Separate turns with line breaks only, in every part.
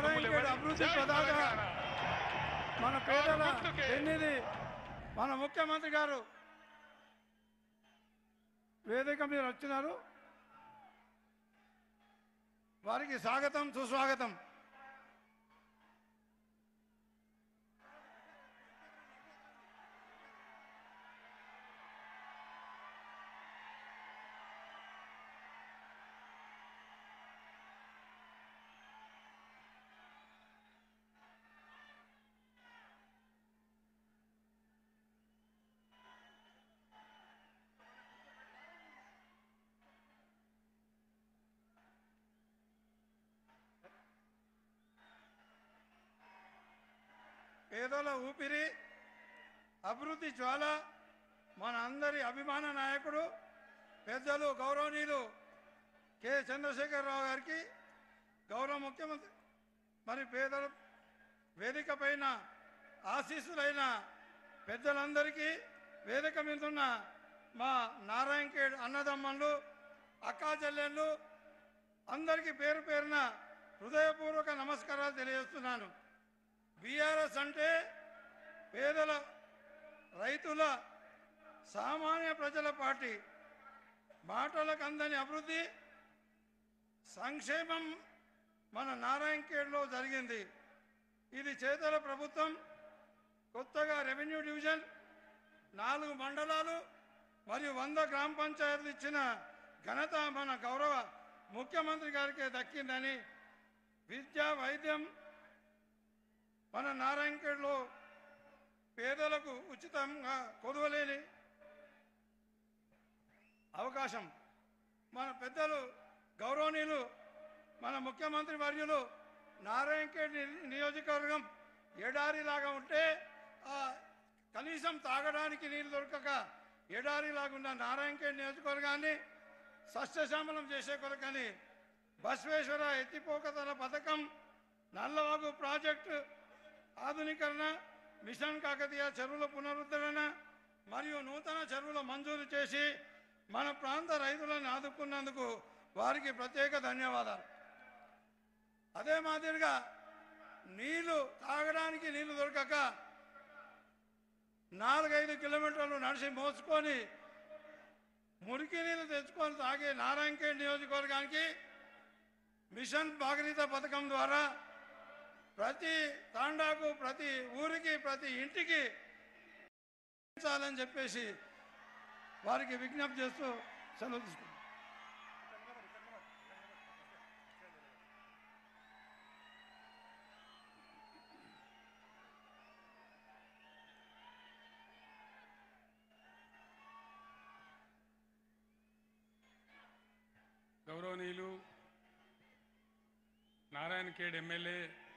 నారాయణగఢ్ అభివృద్ధి ప్రదాత మన పేదల ఎన్నిది మన ముఖ్యమంత్రి గారు వేదిక మీద వచ్చినారు వారికి స్వాగతం సుస్వాగతం పేదల ఊపిరి అభివృద్ధి జ్వాల మన అందరి అభిమాన నాయకుడు పెద్దలు గౌరవనీయులు కె చంద్రశేఖరరావు గారికి గౌరవ ముఖ్యమంత్రి మరి పేదల వేదిక పైన ఆశీస్సులైన పెద్దలందరికీ వేదిక మీద ఉన్న మా నారాయణఖేడ్ అన్నదమ్మలు అక్కా చెల్లెళ్ళు అందరికీ పేరు పేరున హృదయపూర్వక నమస్కారాలు తెలియజేస్తున్నాను బీఆర్ఎస్ అంటే పేదల రైతుల సామాన్య ప్రజల పార్టీ మాటలకు అందని అభివృద్ధి సంక్షేమం మన నారాయణఖేడ్లో జరిగింది ఇది చేతల ప్రభుత్వం కొత్తగా రెవెన్యూ డివిజన్ నాలుగు మండలాలు మరియు వంద గ్రామ పంచాయతీలు ఇచ్చిన ఘనత మన గౌరవ ముఖ్యమంత్రి గారికి దక్కిందని విద్య వైద్యం మన నారాయణఖేడ్లో పేదలకు ఉచితంగా కొదవలేని అవకాశం మన పెద్దలు గౌరవనీయులు మన ముఖ్యమంత్రి వర్యులు నారాయణఖేడ్ ని- నియోజకవర్గం ఎడారిలాగా ఉంటే ఆ కనీసం తాగడానికి నీళ్ళు దొరకక ఎడారిలాగా ఉన్న నారాయణఖేడ్ నియోజకవర్గాన్ని సస్యశ్యామలం చేసే కొరకని బసవేశ్వర ఎత్తిపోకతల పథకం నల్లవాగు ప్రాజెక్టు ఆధునీకరణ మిషన్ కాకతీయ చెరువుల పునరుద్ధరణ మరియు నూతన చెరువుల మంజూరు చేసి మన ప్రాంత రైతులను ఆదుకున్నందుకు వారికి ప్రత్యేక ధన్యవాదాలు అదే మాదిరిగా నీళ్లు తాగడానికి నీళ్లు దొరకక నాలుగైదు కిలోమీటర్లు నడిచి మోసుకొని మురికి నీళ్లు తెచ్చుకొని తాగే నారాయణఖేడ్ నియోజకవర్గానికి మిషన్ భాగీరథ పథకం ద్వారా ప్రతి తాండాకు ప్రతి ఊరికి ప్రతి ఇంటికి చాలని చెప్పేసి వారికి విజ్ఞప్తి చేస్తూ సెలవు తీసుకుంటాం
గౌరవనీయులు నారాయణఖేడ్ ఎమ్మెల్యే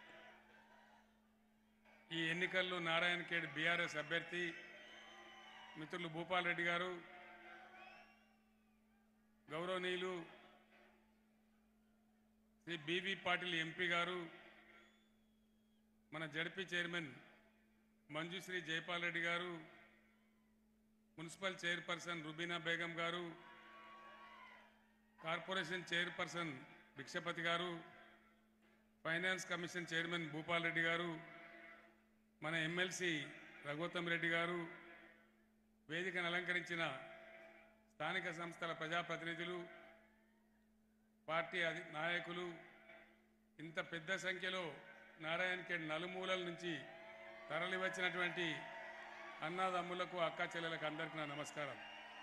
ఈ ఎన్నికల్లో నారాయణఖేడ్ బీఆర్ఎస్ అభ్యర్థి మిత్రులు భూపాల్ రెడ్డి గారు గౌరవనీయులు శ్రీ బీవీ పాటిల్ ఎంపీ గారు మన జడ్పీ చైర్మన్ మంజుశ్రీ జైపాల్ రెడ్డి గారు మున్సిపల్ చైర్పర్సన్ రుబీనా బేగం గారు కార్పొరేషన్ చైర్పర్సన్ భిక్షపతి గారు finance commission chairman Bhupal Reddy గారు మన ఎమ్మెల్సీ రఘుత్తం రెడ్డి గారు వేదికను అలంకరించిన స్థానిక సంస్థల ప్రజాప్రతినిధులు పార్టీ అధి నాయకులు ఇంత పెద్ద సంఖ్యలో నారాయణఖేడ్ నలుమూలల నుంచి తరలి వచ్చినటువంటి అన్నాదమ్ములకు అక్క చెల్లెలకు అందరికీ నా నమస్కారం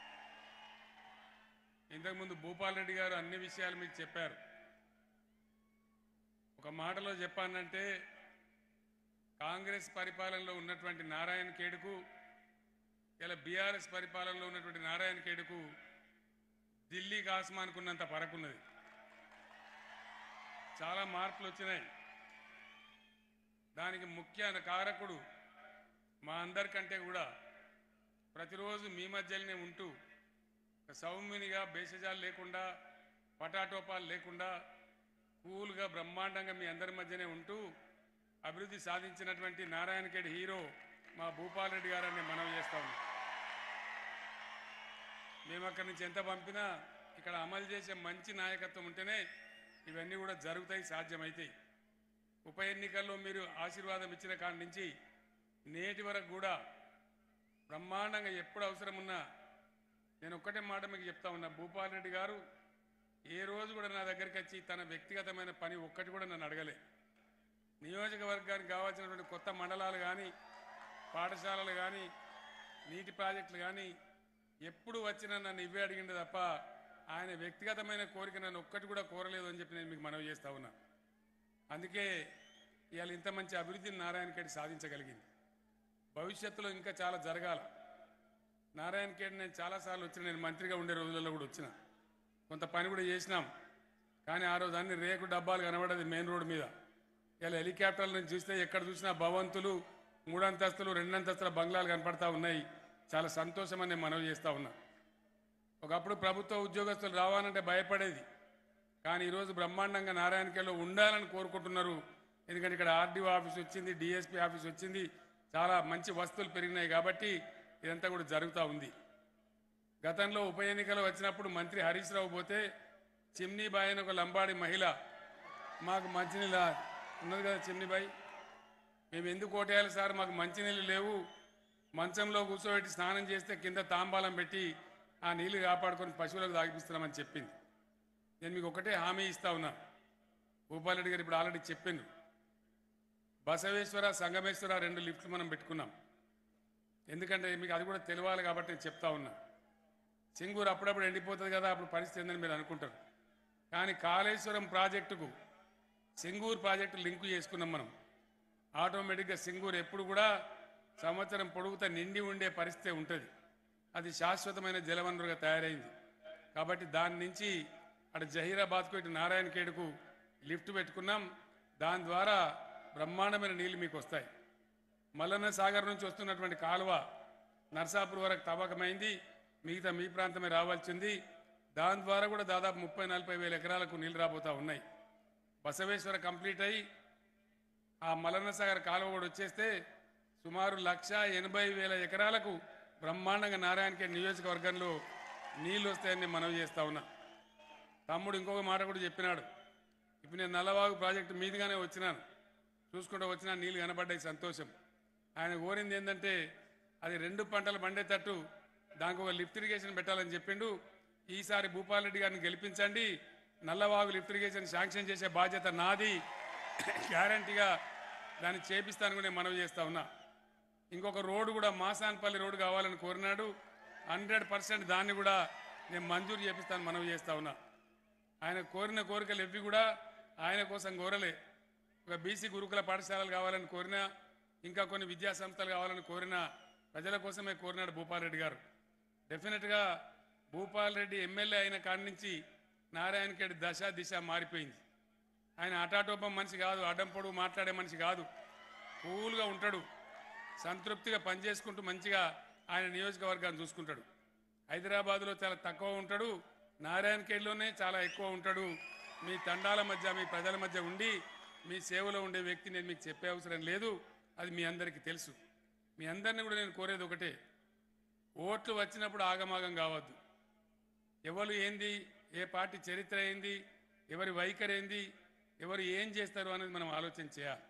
ఇంతకుముందు భూపాల్ రెడ్డి గారు అన్ని విషయాలు మీకు చెప్పారు ఒక మాటలో చెప్పానంటే కాంగ్రెస్ పరిపాలనలో ఉన్నటువంటి నారాయణ ఖేడ్కు ఇలా బీఆర్ఎస్ పరిపాలనలో ఉన్నటువంటి నారాయణ ఖేడ్కు ఢిల్లీకి ఆస్మానుకున్నంత పరకున్నది చాలా మార్పులు వచ్చినాయి దానికి ముఖ్య కారకుడు మా అందరికంటే కూడా ప్రతిరోజు మీ మధ్యలోనే ఉంటూ ఒక సౌమ్యునిగా భేషజాలు లేకుండా పటాటోపాలు లేకుండా కూల్గా బ్రహ్మాండంగా మీ అందరి మధ్యనే ఉంటూ అభివృద్ధి సాధించినటువంటి నారాయణఖేడ్ హీరో మా భూపాల్ రెడ్డి గారని మనం చేస్తా ఉన్నాం మేము అక్కడి నుంచి ఎంత పంపినా ఇక్కడ అమలు చేసే మంచి నాయకత్వం ఉంటేనే ఇవన్నీ కూడా జరుగుతాయి సాధ్యమవుతాయి ఉప ఉప ఎన్నికల్లో మీరు ఆశీర్వాదం ఇచ్చిన కాడి నుంచి నేటి వరకు కూడా బ్రహ్మాండంగా ఎప్పుడు అవసరం ఉన్నా నేను ఒక్కటే మాట మీకు చెప్తా ఉన్నా భూపాల్ రెడ్డి గారు ఏ రోజు కూడా నా దగ్గరికి వచ్చి తన వ్యక్తిగతమైన పని ఒక్కటి కూడా నన్ను అడగలే నియోజకవర్గానికి కావాల్సినటువంటి కొత్త మండలాలు కానీ పాఠశాలలు కానీ నీటి ప్రాజెక్టులు కానీ ఎప్పుడు వచ్చినా నన్ను ఇవే అడిగిండు తప్ప ఆయన వ్యక్తిగతమైన కోరిక నన్ను ఒక్కటి కూడా కోరలేదు అని చెప్పి నేను మీకు మనవి చేస్తా ఉన్నా అందుకే ఇవాళ ఇంత మంచి అభివృద్ధిని నారాయణఖేడ్ సాధించగలిగింది భవిష్యత్తులో ఇంకా చాలా జరగాల నారాయణఖేడ్ నేను చాలాసార్లు వచ్చిన నేను మంత్రిగా ఉండే రోజులలో కూడా వచ్చిన కొంత పని కూడా చేసినాం కానీ ఆ రోజు అన్ని రేకు డబ్బాలు కనబడేది మెయిన్ రోడ్ మీద ఇలా హెలికాప్టర్ల నుంచి చూస్తే ఎక్కడ చూసినా భవంతులు మూడంతస్తులు రెండంతస్తుల బంగ్లాలు కనపడతా ఉన్నాయి చాలా సంతోషమని నేను మనవి చేస్తా ఉన్నా ఒకప్పుడు ప్రభుత్వ ఉద్యోగస్తులు రావాలంటే భయపడేది కానీ ఈరోజు బ్రహ్మాండంగా నారాయణకేలో ఉండాలని కోరుకుంటున్నారు ఎందుకంటే ఇక్కడ ఆర్డీఓ ఆఫీస్ వచ్చింది డిఎస్పీ ఆఫీస్ వచ్చింది చాలా మంచి వస్తువులు పెరిగినాయి కాబట్టి ఇదంతా కూడా జరుగుతూ ఉంది గతంలో ఉప ఎన్నికలు వచ్చినప్పుడు మంత్రి హరీష్ రావు పోతే చిమ్నీబాయి అని ఒక లంబాడి మహిళ మాకు మంచినీళ్ళ ఉన్నది కదా చిమ్నీబాయి మేము ఎందుకు ఓటేయాలి సార్ మాకు మంచినీళ్ళు లేవు మంచంలో కూర్చోబెట్టి స్నానం చేస్తే కింద తాంబాలం పెట్టి ఆ నీళ్లు కాపాడుకొని పశువులకు తాగిపిస్తున్నామని చెప్పింది నేను మీకు ఒకటే హామీ ఇస్తా ఉన్నా భూపాలరెడ్డి గారు ఇప్పుడు ఆల్రెడీ చెప్పిండు బసవేశ్వర సంగమేశ్వర రెండు లిఫ్ట్లు మనం పెట్టుకున్నాం ఎందుకంటే మీకు అది కూడా తెలియాలి కాబట్టి నేను చెప్తా ఉన్నా సింగూరు అప్పుడప్పుడు ఎండిపోతుంది కదా అప్పుడు పరిస్థితి ఏందని మీరు అనుకుంటారు కానీ కాళేశ్వరం ప్రాజెక్టుకు సింగూరు ప్రాజెక్టు లింకు చేసుకున్నాం మనం ఆటోమేటిక్గా సింగూరు ఎప్పుడు కూడా సంవత్సరం పొడుగుతా నిండి ఉండే పరిస్థితి ఉంటుంది అది శాశ్వతమైన జలవనరుగా తయారైంది కాబట్టి దాని నుంచి అటు జహీరాబాద్కు ఇటు నారాయణఖేడ్కు లిఫ్ట్ పెట్టుకున్నాం దాని ద్వారా బ్రహ్మాండమైన నీళ్లు మీకు వస్తాయి మల్లన్న సాగర్ నుంచి వస్తున్నటువంటి కాలువ నర్సాపూర్ వరకు తవ్వకమైంది మిగతా మీ ప్రాంతమే రావాల్సింది దాని ద్వారా కూడా దాదాపు ముప్పై నలభై వేల ఎకరాలకు నీళ్లు రాబోతా ఉన్నాయి బసవేశ్వర కంప్లీట్ అయ్యి ఆ మల్లన్న సాగర్ కాలువ కూడా వచ్చేస్తే సుమారు లక్ష ఎనభై వేల ఎకరాలకు బ్రహ్మాండంగా నారాయణఖేడ్ నియోజకవర్గంలో నీళ్లు వస్తాయని నేను మనవి చేస్తా ఉన్నా తమ్ముడు ఇంకొక మాట కూడా చెప్పినాడు ఇప్పుడు నేను నల్లవాగు ప్రాజెక్టు మీదుగానే వచ్చినాను చూసుకుంటూ వచ్చినా నీళ్లు కనబడ్డాయి సంతోషం ఆయన కోరింది ఏంటంటే అది రెండు పంటలు పండేటట్టు దానికి ఒక లిఫ్ట్ ఇరిగేషన్ పెట్టాలని చెప్పిండు ఈసారి భూపాల్ రెడ్డి గారిని గెలిపించండి నల్లవాగు లిఫ్ట్ ఇరిగేషన్ శాంక్షన్ చేసే బాధ్యత నాది గ్యారంటీగా దాన్ని చేపిస్తాను కూడా నేను మనవి చేస్తా ఉన్నా ఇంకొక రోడ్డు కూడా మాసాన్పల్లి రోడ్డు కావాలని కోరినాడు హండ్రెడ్ పర్సెంట్ దాన్ని కూడా నేను మంజూరు చేపిస్తాను మనవి చేస్తా ఉన్నా ఆయన కోరిన కోరికలు ఎవ్వి కూడా ఆయన కోసం కోరలే ఒక బీసీ గురుకుల పాఠశాలలు కావాలని కోరినా ఇంకా కొన్ని విద్యా సంస్థలు కావాలని కోరినా ప్రజల కోసమే కోరినాడు భూపాల్ రెడ్డి గారు డెఫినెట్గా భూపాల్ రెడ్డి ఎమ్మెల్యే అయిన కాడి నుంచి నారాయణఖేడ్ దశ దిశ మారిపోయింది ఆయన అటాటోపం మనిషి కాదు అడ్డం పొడుగు మాట్లాడే మనిషి కాదు కూల్గా ఉంటాడు సంతృప్తిగా పనిచేసుకుంటూ మంచిగా ఆయన నియోజకవర్గాన్ని చూసుకుంటాడు హైదరాబాద్లో చాలా తక్కువ ఉంటాడు నారాయణఖేడ్లోనే చాలా ఎక్కువ ఉంటాడు మీ తండాల మధ్య మీ ప్రజల మధ్య ఉండి మీ సేవలో ఉండే వ్యక్తి నేను మీకు చెప్పే అవసరం లేదు అది మీ అందరికీ తెలుసు మీ అందరిని కూడా నేను కోరేది ఒకటే ఓట్లు వచ్చినప్పుడు ఆగమాగం కావద్దు ఎవరు ఏంది ఏ పార్టీ చరిత్ర ఏంది ఎవరి వైఖరి ఏంది ఎవరు ఏం చేస్తారు అనేది మనం ఆలోచన చేయాలి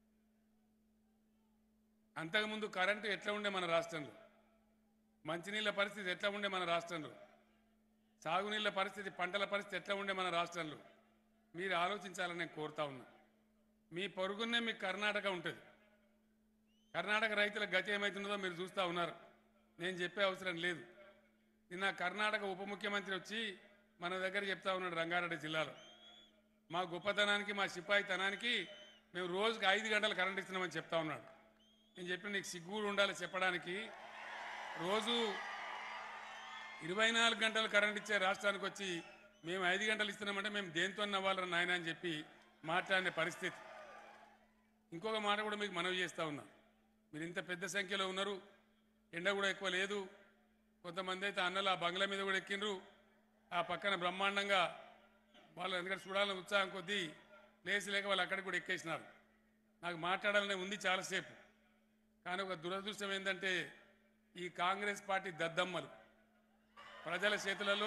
అంతకుముందు కరెంటు ఎట్లా ఉండే మన రాష్ట్రంలో మంచినీళ్ళ పరిస్థితి ఎట్లా ఉండే మన రాష్ట్రంలో సాగునీళ్ళ పరిస్థితి పంటల పరిస్థితి ఎట్లా ఉండే మన రాష్ట్రంలో మీరు ఆలోచించాలని నేను కోరుతా ఉన్నా మీ పొరుగునే మీకు కర్ణాటక ఉంటుంది కర్ణాటక రైతుల గతి ఏమవుతుందో మీరు చూస్తూ ఉన్నారు నేను చెప్పే అవసరం లేదు నిన్న కర్ణాటక ఉప ముఖ్యమంత్రి వచ్చి మన దగ్గర చెప్తా ఉన్నాడు రంగారెడ్డి జిల్లాలో మా గొప్పతనానికి మా సిపాయితనానికి మేము రోజుకి ఐదు గంటలు కరెంట్ ఇస్తున్నామని చెప్తా ఉన్నాడు నేను చెప్పిన నీకు సిగ్గు ఉండాలి చెప్పడానికి రోజు ఇరవై నాలుగు గంటలు కరెంట్ ఇచ్చే రాష్ట్రానికి వచ్చి మేము ఐదు గంటలు ఇస్తున్నామంటే మేము దేంతో నవ్వాలరా నాయన అని చెప్పి మాట్లాడిన పరిస్థితి ఇంకొక మాట కూడా మీకు మనవి చేస్తా ఉన్నా మీరు ఇంత పెద్ద సంఖ్యలో ఉన్నారు ఎండ కూడా ఎక్కువ లేదు కొంతమంది అయితే అన్నలు ఆ బంగ్లా మీద కూడా ఎక్కిండ్రు ఆ పక్కన బ్రహ్మాండంగా వాళ్ళు ఎందుకంటే చూడాలని ఉత్సాహం కొద్దీ ప్లేస్ లేక వాళ్ళు అక్కడికి కూడా ఎక్కేసినారు నాకు మాట్లాడాలనే ఉంది చాలాసేపు కానీ ఒక దురదృష్టం ఏంటంటే ఈ కాంగ్రెస్ పార్టీ దద్దమ్మలు ప్రజల చేతులలో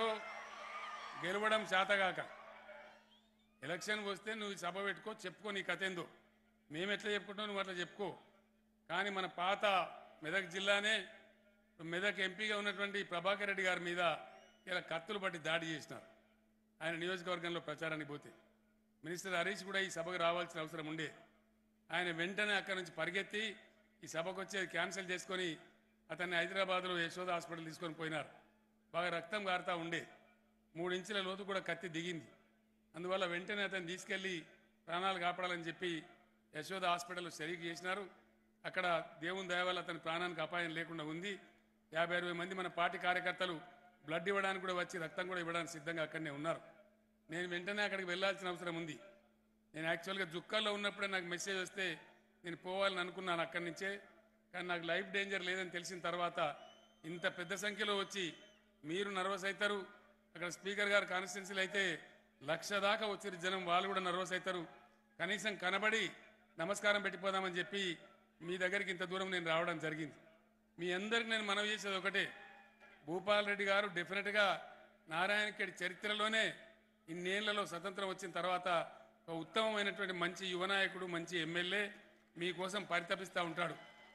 గెలవడం చేతగాక ఎలక్షన్ వస్తే నువ్వు సభ పెట్టుకో చెప్పుకో నీ కథ ఏందో మేము ఎట్లా చెప్పుకుంటాం నువ్వు అట్లా చెప్పుకో కానీ మన పాత మెదక్ జిల్లానే మెదక్ ఎంపీగా ఉన్నటువంటి ప్రభాకర్ రెడ్డి గారి మీద ఇలా కత్తులు పట్టి దాడి చేసినారు ఆయన నియోజకవర్గంలో ప్రచారానికి పోతే మినిస్టర్ హరీష్ కూడా ఈ సభకు రావాల్సిన అవసరం ఉండే ఆయన వెంటనే అక్కడి నుంచి పరిగెత్తి ఈ సభకు వచ్చేది క్యాన్సిల్ చేసుకొని అతన్ని హైదరాబాద్లో యశోద హాస్పిటల్ తీసుకొని పోయినారు బాగా రక్తం కారుతా ఉండే మూడు ఇంచుల లోతు కూడా కత్తి దిగింది అందువల్ల వెంటనే అతన్ని తీసుకెళ్లి ప్రాణాలు కాపాడాలని చెప్పి యశోద హాస్పిటల్లో షరీక్ చేసినారు అక్కడ దేవుని దయ వల్ల అతని ప్రాణానికి అపాయం లేకుండా ఉంది యాభై అరవై మంది మన పార్టీ కార్యకర్తలు బ్లడ్ ఇవ్వడానికి కూడా వచ్చి రక్తం కూడా ఇవ్వడానికి సిద్ధంగా అక్కడనే ఉన్నారు నేను వెంటనే అక్కడికి వెళ్ళాల్సిన అవసరం ఉంది నేను యాక్చువల్గా జుక్కల్లో ఉన్నప్పుడే నాకు మెసేజ్ వస్తే నేను పోవాలని అనుకున్నాను అక్కడి నుంచే కానీ నాకు లైఫ్ డేంజర్ లేదని తెలిసిన తర్వాత ఇంత పెద్ద సంఖ్యలో వచ్చి మీరు నర్వస్ అవుతారు అక్కడ స్పీకర్ గారు కాన్స్టిట్యున్సీలు అయితే లక్ష దాకా వచ్చిన జనం వాళ్ళు కూడా నర్వస్ అవుతారు కనీసం కనబడి నమస్కారం పెట్టిపోదామని చెప్పి మీ దగ్గరికి ఇంత దూరం నేను రావడం జరిగింది మీ అందరికి నేను మనవి చేసేది ఒకటే భూపాల్ రెడ్డి గారు డెఫినెట్గా నారాయణఖేడ్ చరిత్రలోనే ఇన్నేళ్లలో స్వతంత్రం వచ్చిన తర్వాత ఒక ఉత్తమమైనటువంటి మంచి యువనాయకుడు మంచి ఎమ్మెల్యే మీకోసం పరితపిస్తూ ఉంటాడు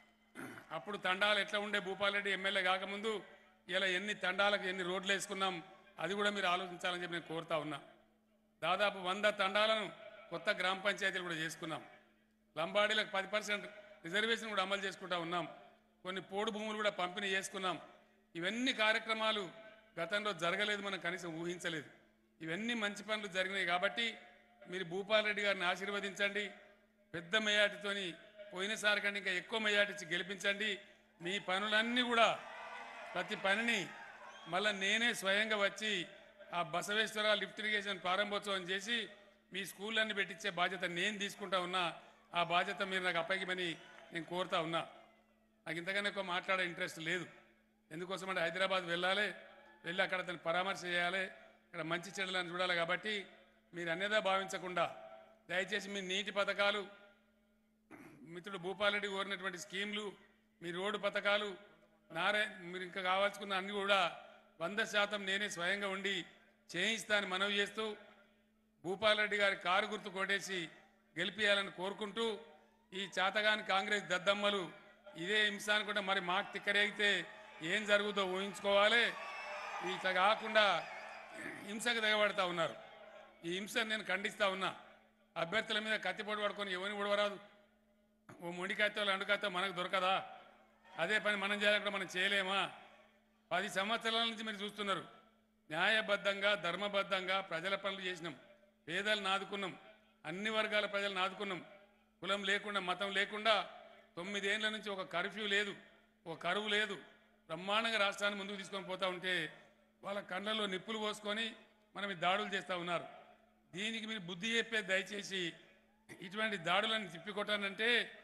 అప్పుడు తండాలు ఎట్లా ఉండే భూపాల్ రెడ్డి ఎమ్మెల్యే కాకముందు ఇలా ఎన్ని తండాలకు ఎన్ని రోడ్లు వేసుకున్నాం అది కూడా మీరు ఆలోచించాలని చెప్పి నేను కోరుతా ఉన్నా దాదాపు వంద తండాలను కొత్త గ్రామ పంచాయతీలు కూడా చేసుకున్నాం లంబాడీలకు పది పర్సెంట్ రిజర్వేషన్ కూడా అమలు చేసుకుంటా ఉన్నాం కొన్ని పోడు భూములు కూడా పంపిణీ చేసుకున్నాం ఇవన్నీ కార్యక్రమాలు గతంలో జరగలేదు మనం కనీసం ఊహించలేదు ఇవన్నీ మంచి పనులు జరిగినాయి కాబట్టి మీరు భూపాల్ రెడ్డి గారిని ఆశీర్వదించండి పెద్ద మెజార్టీతోని పోయినసారి కంటే ఇంకా ఎక్కువ మెజార్టీ ఇచ్చి గెలిపించండి మీ పనులన్నీ కూడా ప్రతి పనిని మళ్ళీ నేనే స్వయంగా వచ్చి ఆ బసవేశ్వర లిఫ్ట్ ఇరిగేషన్ ప్రారంభోత్సవం చేసి మీ స్కూళ్ళన్నీ పెట్టించే బాధ్యత నేను తీసుకుంటా ఉన్నా ఆ బాధ్యత మీరు నాకు అప్పగిమని నేను కోరుతా ఉన్నా నాకు ఇంతకన్నా ఎక్కువ మాట్లాడే ఇంట్రెస్ట్ లేదు ఎందుకోసం అంటే హైదరాబాద్ వెళ్ళాలి వెళ్ళి అక్కడ అతను పరామర్శ చేయాలి ఇక్కడ మంచి చెడులను చూడాలి కాబట్టి మీరు అన్నేదా భావించకుండా దయచేసి మీ నీటి పథకాలు మిత్రుడు భూపాలరెడ్డి కోరినటువంటి స్కీమ్లు మీ రోడ్డు పథకాలు నారే మీరు ఇంకా కావాల్సుకున్న అన్ని కూడా వంద శాతం నేనే స్వయంగా ఉండి చేయిస్తానని మనవి చేస్తూ భూపాలరెడ్డి గారి కారు గుర్తు కొట్టేసి గెలిపియాలని కోరుకుంటూ ఈ చాతగాని కాంగ్రెస్ దద్దమ్మలు ఇదే హింస అనుకుంటే మరి మాకు తిక్కరేగితే ఏం జరుగుతుందో ఊహించుకోవాలి ఇట్లా కాకుండా హింసకు దిగబడతా ఉన్నారు ఈ హింసను నేను ఖండిస్తా ఉన్నా అభ్యర్థుల మీద కత్తిపోటు పడుకొని ఎవరిని ఉడవరాదు ఓ మొండికాయతో ఎండుకాయతో మనకు దొరకదా అదే పని మనం చేయాలంటే మనం చేయలేమా పది సంవత్సరాల నుంచి మీరు చూస్తున్నారు న్యాయబద్ధంగా ధర్మబద్ధంగా ప్రజల పనులు చేసినాం పేదలను ఆదుకున్నాం అన్ని వర్గాల ప్రజలను ఆదుకున్నాం కులం లేకుండా మతం లేకుండా తొమ్మిదేళ్ల నుంచి ఒక కర్ఫ్యూ లేదు ఒక కరువు లేదు బ్రహ్మాండంగా రాష్ట్రాన్ని ముందుకు తీసుకొని పోతా ఉంటే వాళ్ళ కళ్ళల్లో నిప్పులు పోసుకొని మనం ఈ దాడులు చేస్తూ ఉన్నారు దీనికి మీరు బుద్ధి చెప్పే దయచేసి ఇటువంటి దాడులను తిప్పికొట్టానంటే